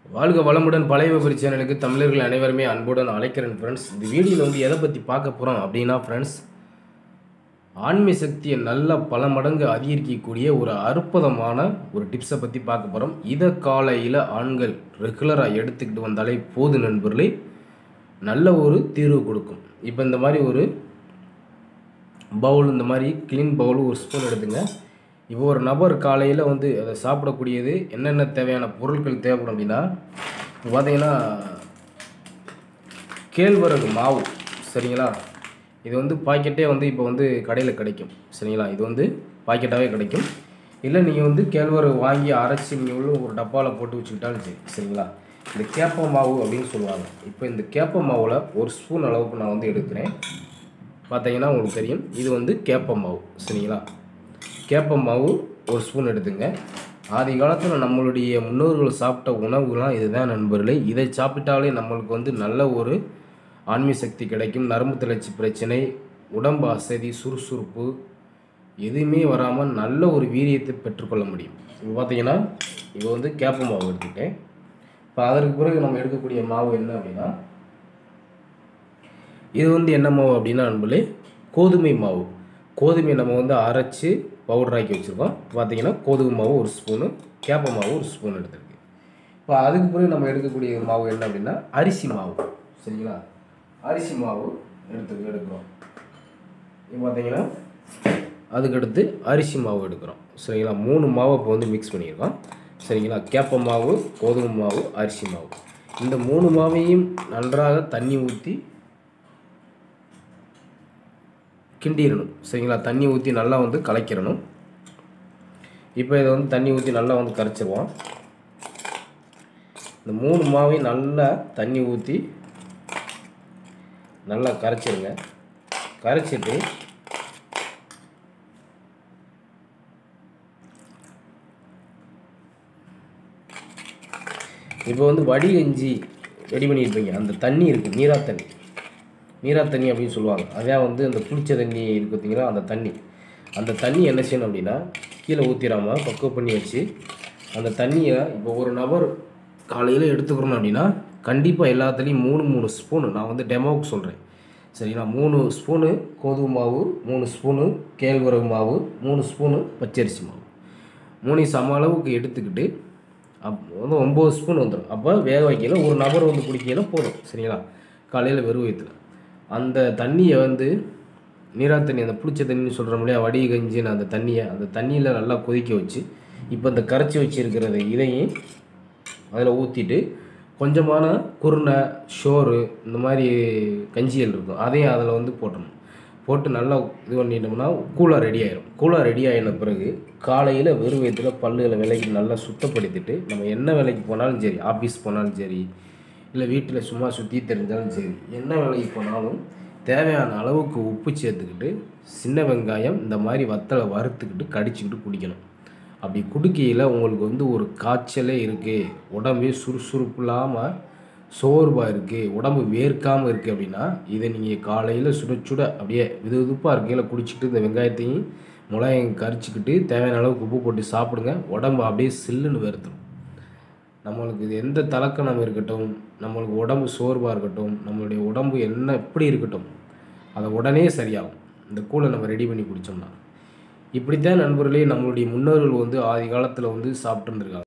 வாழ்க வளமுடன் பழைய விபரி சேனலுக்கு தமிழர்கள் அனைவருமே அன்புடன் அழைக்கிறேன் ஃப்ரெண்ட்ஸ் இந்த வீடியோவில் வந்து எதை பற்றி பார்க்க போகிறோம் அப்படின்னா ஃப்ரெண்ட்ஸ் ஆன்மீக சக்தியை நல்ல பல மடங்கு அதிகரிக்கக்கூடிய ஒரு அற்புதமான ஒரு டிப்ஸை பற்றி பார்க்க போகிறோம் இதை காலையில் ஆண்கள் ரெகுலராக எடுத்துக்கிட்டு வந்தாலே போது நண்பர்களே நல்ல ஒரு தீர்வு கொடுக்கும் இப்போ இந்த மாதிரி ஒரு பவுல் இந்த மாதிரி க்ளீன் பவுல் ஒரு ஸ்பூன் எடுத்துங்க இப்போ ஒரு நபர் காலையில் வந்து அதை சாப்பிடக்கூடியது என்னென்ன தேவையான பொருட்கள் தேவைப்படும் அப்படின்னா இப்போ பார்த்தீங்கன்னா கேழ்வரகு மாவு சரிங்களா இது வந்து பாக்கெட்டே வந்து இப்போ வந்து கடையில் கிடைக்கும் சரிங்களா இது வந்து பாக்கெட்டாகவே கிடைக்கும் இல்லை நீங்கள் வந்து கேழ்வரகு வாங்கி அரைச்சி நீங்கள் உள்ள ஒரு டப்பாவில் போட்டு வச்சுக்கிட்டாலும் சரி சரிங்களா இந்த கேப்ப மாவு அப்படின்னு சொல்லுவாங்க இப்போ இந்த கேப்ப மாவில் ஒரு ஸ்பூன் அளவுக்கு நான் வந்து எடுக்கிறேன் பார்த்தீங்கன்னா உங்களுக்கு தெரியும் இது வந்து கேப்ப மாவு சரிங்களா கேப்ப மாவு ஒரு ஸ்பூன் எடுத்துங்க ஆதி காலத்தில் நம்மளுடைய முன்னோர்கள் சாப்பிட்ட உணவுகள்லாம் இதுதான் நண்பர்களே இதை சாப்பிட்டாலே நம்மளுக்கு வந்து நல்ல ஒரு ஆன்மீக சக்தி கிடைக்கும் நரம்பு தளர்ச்சி பிரச்சனை உடம்பு அசதி சுறுசுறுப்பு எதுவுமே வராமல் நல்ல ஒரு வீரியத்தை பெற்றுக்கொள்ள முடியும் இப்போ பார்த்தீங்கன்னா இப்போ வந்து கேப்ப மாவு எடுத்துக்கிட்டேன் இப்போ அதற்கு பிறகு நம்ம எடுக்கக்கூடிய மாவு என்ன அப்படின்னா இது வந்து என்ன மாவு அப்படின்னா நண்பர்களே கோதுமை மாவு கோதுமை நம்ம வந்து அரைச்சி பவுடராக்கி வச்சுருக்கோம் பார்த்தீங்கன்னா கோதுமை மாவு ஒரு ஸ்பூனு கேப்ப மாவு ஒரு ஸ்பூன் எடுத்துருக்கு இப்போ அதுக்கு பிறகு நம்ம எடுக்கக்கூடிய மாவு என்ன அப்படின்னா அரிசி மாவு சரிங்களா அரிசி மாவு எடுத்து எடுக்கிறோம் இப்போ பார்த்தீங்கன்னா அதுக்கடுத்து அரிசி மாவு எடுக்கிறோம் சரிங்களா மூணு மாவை இப்போ வந்து மிக்ஸ் பண்ணியிருக்கோம் சரிங்களா கேப்ப மாவு கோதுமை மாவு அரிசி மாவு இந்த மூணு மாவையும் நன்றாக தண்ணி ஊற்றி கிண்டிடணும் சரிங்களா தண்ணி ஊற்றி நல்லா வந்து கலக்கிடணும் இப்போ இதை வந்து தண்ணி ஊற்றி நல்லா வந்து கரைச்சிருவோம் இந்த மூணு மாவையும் நல்லா தண்ணி ஊற்றி நல்லா கரைச்சிருங்க கரைச்சிட்டு இப்போ வந்து வடிகஞ்சி ரெடி பண்ணியிருப்பீங்க அந்த தண்ணி இருக்குது நீரா தண்ணி நீரா தண்ணி அப்படின்னு சொல்லுவாங்க அதான் வந்து அந்த புளிச்ச தண்ணி இருக்கு பார்த்தீங்களா அந்த தண்ணி அந்த தண்ணி என்ன செய்யணும் அப்படின்னா கீழே ஊற்றிடாமல் பக்குவ பண்ணி வச்சு அந்த தண்ணியை இப்போ ஒரு நபர் காலையில் எடுத்துக்கிறோம் அப்படின்னா கண்டிப்பாக எல்லாத்துலேயும் மூணு மூணு ஸ்பூனு நான் வந்து டெமோவுக்கு சொல்கிறேன் சரிங்களா மூணு ஸ்பூனு கோதுமை மாவு மூணு ஸ்பூனு கேழ்வரகு மாவு மூணு ஸ்பூனு பச்சரிசி மாவு மூணையும் சம அளவுக்கு எடுத்துக்கிட்டு அப் வந்து ஒம்பது ஸ்பூன் வந்துடும் அப்போ வேக வைக்கல ஒரு நபர் வந்து குடிக்கையில போதும் சரிங்களா காலையில் வெறும் வயிற்றுல அந்த தண்ணியை வந்து நீரா தண்ணி அந்த புளிச்ச தண்ணின்னு சொல்கிறோம் இல்லையா வடி கஞ்சின்னு அந்த தண்ணியை அந்த தண்ணியில் நல்லா கொதிக்க வச்சு இப்போ இந்த கரைச்சி வச்சுருக்கிறது இதையும் அதில் ஊற்றிட்டு கொஞ்சமான குருணை ஷோறு இந்த மாதிரி கஞ்சிகள் இருக்கும் அதையும் அதில் வந்து போட்டணும் போட்டு நல்லா இது பண்ணிட்டோம்னா கூலாக ரெடி ஆயிரும் கூலாக ரெடி ஆகின பிறகு காலையில் வெறும் வயிற்றில் பல்லுகளை விலைக்கு நல்லா சுத்தப்படுத்திட்டு நம்ம என்ன வேலைக்கு போனாலும் சரி ஆஃபீஸ் போனாலும் சரி இல்லை வீட்டில் சும்மா சுற்றி தெரிஞ்சாலும் சரி என்ன வேலைக்கு போனாலும் தேவையான அளவுக்கு உப்பு சேர்த்துக்கிட்டு சின்ன வெங்காயம் இந்த மாதிரி வத்தலை வறுத்துக்கிட்டு கடிச்சிக்கிட்டு குடிக்கணும் அப்படி குடிக்கையில் உங்களுக்கு வந்து ஒரு காய்ச்சலே இருக்குது உடம்பே சுறுசுறுப்பு இல்லாமல் சோர்வாக இருக்குது உடம்பு வேர்க்காமல் இருக்குது அப்படின்னா இதை நீங்கள் காலையில் சுட சுட அப்படியே விது விதுப்பாக இருக்கையில் குடிச்சிட்டு இந்த வெங்காயத்தையும் மிளகாயும் கரிச்சிக்கிட்டு தேவையான அளவுக்கு உப்பு போட்டு சாப்பிடுங்க உடம்பு அப்படியே சில்லுன்னு வேர்த்துடும் நம்மளுக்கு இது எந்த தலக்கணம் இருக்கட்டும் நம்மளுக்கு உடம்பு சோர்வாக இருக்கட்டும் நம்மளுடைய உடம்பு என்ன எப்படி இருக்கட்டும் அதை உடனே சரியாகும் இந்த கூழை நம்ம ரெடி பண்ணி குடித்தோம்னா இப்படித்தான் நண்பர்களே நம்மளுடைய முன்னோர்கள் வந்து ஆதி காலத்தில் வந்து சாப்பிட்டு இருந்திருக்காங்க